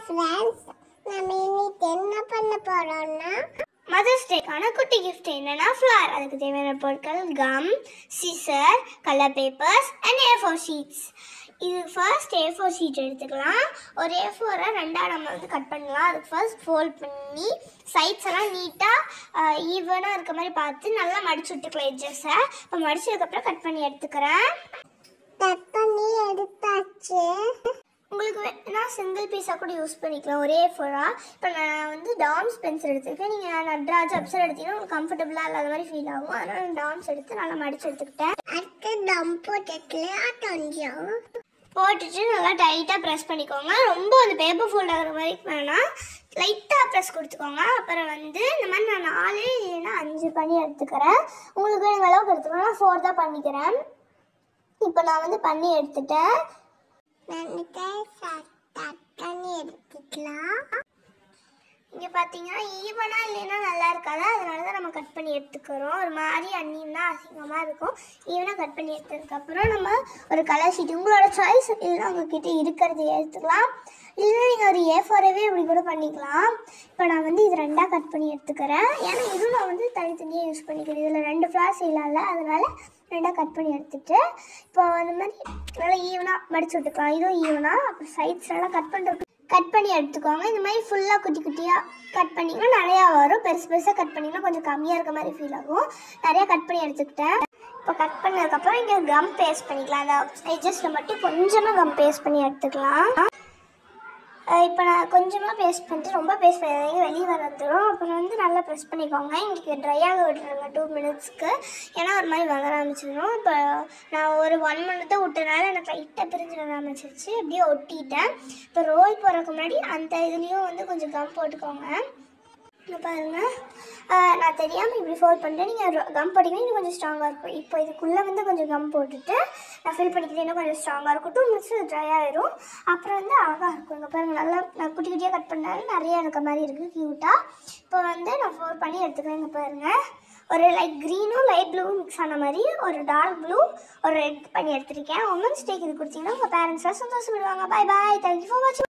friends நம்ம இன்னைக்கு என்ன பண்ண போறோம்னா மதர்ஸ் டேக்கான குட்டி gift என்னன்னா ஃப்ளார் அதுக்கு தேவையான பொருட்கள் gum scissor colour papers and A four sheets இது ஃபர்ஸ்ட் ஏ ஃபோர் ஷீட் எடுத்துக்கலாம் ஒரு ஏ ஃபோரை ரெண்டாக நம்ம வந்து கட் பண்ணலாம் அதுக்கு ஃபர்ஸ்ட் ஃபோல்ட் பண்ணி சைட்ஸ் எல்லாம் நீட்டாக ஈவனாக இருக்க மாதிரி பார்த்து நல்லா மடிச்சு விட்டுக்கலாம் எட்ஜஸை இப்போ மடிச்சதுக்கப்புறம் கட் பண்ணி எடுத்துக்கிறேன் கட் பண்ணி எடுத்தாச்சு உங்களுக்கு வேணா சிங்கிள் பீஸாக கூட யூஸ் பண்ணிக்கலாம் ஒரே ஃபோரா இப்போ நான் வந்து டாம்ஸ் பென்சில் எடுத்துருக்கேன் நீங்கள் நட்ராஜ் அப்சர் எடுத்தீங்கன்னா உங்களுக்கு கம்ஃபர்டபுளாக இல்லாத மாதிரி ஃபீல் ஆகும் அதனால் நான் டாம்ஸ் எடுத்து நல்லா மடிச்சு எடுத்துக்கிட்டேன் அடுத்து தம் போட்டுக்கலாம் கொஞ்சம் போட்டுட்டு நல்லா டைட்டாக ப்ரெஸ் பண்ணிக்கோங்க ரொம்ப அந்த பேப்பர் ஃபோல்ட் ஆகிற மாதிரி வேணாம் லைட்டாக ப்ரெஸ் கொடுத்துக்கோங்க அப்புறம் வந்து இந்த மாதிரி நான் நாலு இல்லைன்னா அஞ்சு பண்ணி எடுத்துக்கிறேன் உங்களுக்கு வேணும் அளவுக்கு எடுத்துக்கலாம் நான் ஃபோர் தான் பண்ணிக்கிறேன் இப்போ நான் வந்து பண்ணி எடுத்துட்டேன் வந்துட்டு கட் பண்ணி எடுத்துக்கலாம் இங்கே பார்த்தீங்கன்னா ஈவனாக இல்லைன்னா நல்லா இருக்காது அதனால தான் நம்ம கட் பண்ணி எடுத்துக்கிறோம் ஒரு மாதிரி அந்நியம்னா அசிங்கமாக இருக்கும் ஈவனாக கட் பண்ணி எடுத்ததுக்கப்புறம் நம்ம ஒரு கலர் ஷீட் உங்களோட சாய்ஸ் இல்லைன்னா உங்ககிட்ட இருக்கிறது எடுத்துக்கலாம் இல்லைன்னா நீங்கள் ஒரு ஏ ஃபோரவே இப்படி கூட பண்ணிக்கலாம் இப்போ நான் வந்து இது ரெண்டாக கட் பண்ணி எடுத்துக்கிறேன் ஏன்னா இதுவும் நான் வந்து தனித்தனியாக யூஸ் பண்ணிக்கிறேன் இதில் ரெண்டு ஃப்ளார்ஸ் இல்லைல்ல அதனால ரெண்டாக கட் பண்ணி எடுத்துட்டு இப்போ அந்த மாதிரி நல்லா ஈவனாக மடிச்சு விட்டுக்கலாம் இதுவும் ஈவனாக அப்புறம் சைட்ஸ் எல்லாம் கட் பண்ணுறதுக்கு கட் பண்ணி எடுத்துக்கோங்க இந்த மாதிரி ஃபுல்லாக குட்டி குட்டியாக கட் பண்ணிங்கன்னா நிறையா வரும் பெருசு பெருசாக கட் பண்ணிங்கன்னா கொஞ்சம் கம்மியாக இருக்க மாதிரி ஃபீல் ஆகும் நிறையா கட் பண்ணி எடுத்துக்கிட்டேன் இப்போ கட் பண்ணதுக்கப்புறம் இங்கே கம் பேஸ்ட் பண்ணிக்கலாம் அந்த எட்ஜஸில் மட்டும் கொஞ்சமாக கம் பேஸ்ட் பண்ணி எடுத்துக்கலாம் அஹ் இப்போ நான் கொஞ்சமாக பேஸ்ட் பண்ணிட்டு ரொம்ப பேஸ்ட் பண்ணாதீங்க வெளியே வர வந்துடும் அப்புறம் வந்து நல்லா ப்ரெஸ் பண்ணிக்கோங்க இங்கே ட்ரை ஆக விட்டுருங்க டூ மினிட்ஸ்க்கு ஏன்னா ஒரு மாதிரி வர ஆரம்பிச்சிடும் இப்போ நான் ஒரு ஒன் மினிட் தான் விட்டனால எனக்கு லைட்டாக பிரிஞ்சு வர ஆரம்பிச்சிருச்சு அப்படியே ஒட்டிட்டேன் இப்போ ரோல் போடுறதுக்கு முன்னாடி அந்த இதுலேயும் வந்து கொஞ்சம் கம் போட்டுக்கோங்க இங்க பாருங்க ஆஹ் நான் தெரியாமல் இப்படி ஃபோல்ட் பண்ணிட்டு நீங்கள் கம் போட்டிங்கன்னா இன்னும் கொஞ்சம் ஸ்ட்ராங்காக இருக்கும் இப்போ இதுக்குள்ளே வந்து கொஞ்சம் கம் போட்டுட்டு நான் ஃபில் பண்ணிக்கிட்டு இன்னும் கொஞ்சம் ஸ்ட்ராங்காக இருக்கும் டூ மினிட்ஸ் ட்ரை ஆயிரும் அப்புறம் வந்து அழகாக இருக்கும் இங்கே பாருங்க நல்லா நான் குட்டி குட்டியாக கட் பண்ணாலும் நிறைய இருக்க மாதிரி இருக்குது க்யூட்டாக இப்போ வந்து நான் ஃபோல்ட் பண்ணி எடுத்துக்கிறேன் இங்கே பாருங்கள் ஒரு லைட் க்ரீனும் லைட் ப்ளூவும் மிக்ஸ் ஆன மாதிரி ஒரு டார்க் ப்ளூ ஒரு ரெட் பண்ணி எடுத்திருக்கேன் உமன்ஸ் டேக்கு இது கொடுத்தீங்கன்னா உங்கள் பேரண்ட்ஸ்லாம் சந்தோஷப்படுவாங்க பாய் பாய் தேங்க்யூ ஃபார் வாட்சிங்